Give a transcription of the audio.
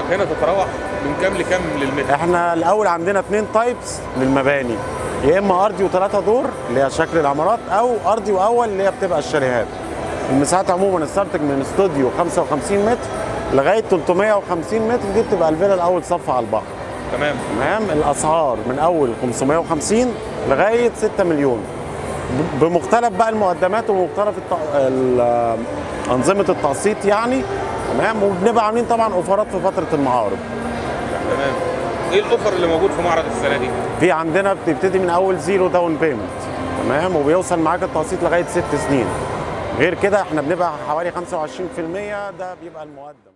هنا تتراوح من كام لكام للمتر احنا الاول عندنا اثنين تايبس للمباني يا اما ارضي وثلاثه دور اللي هي شكل العمارات او ارضي واول اللي هي بتبقى الشاليهات المساحات عموما ستارتنج من استوديو 55 متر لغايه 350 متر دي بتبقى الفيلا الاول صف على البحر تمام تمام الاسعار من اول 550 لغايه 6 مليون ب- بمختلف بقى المقدمات ومختلف الت... ال- انظمه التقسيط يعني تمام وبنبقى عاملين طبعا اوفرات في فتره المعارض تمام ايه الاوفر اللي موجود في معرض السنه دي في عندنا بتبتدي من اول زيرو داون بيمنت تمام وبيوصل معاك التقسيط لغايه ست سنين غير كده احنا بنبقى حوالي 25% ده بيبقى المقدم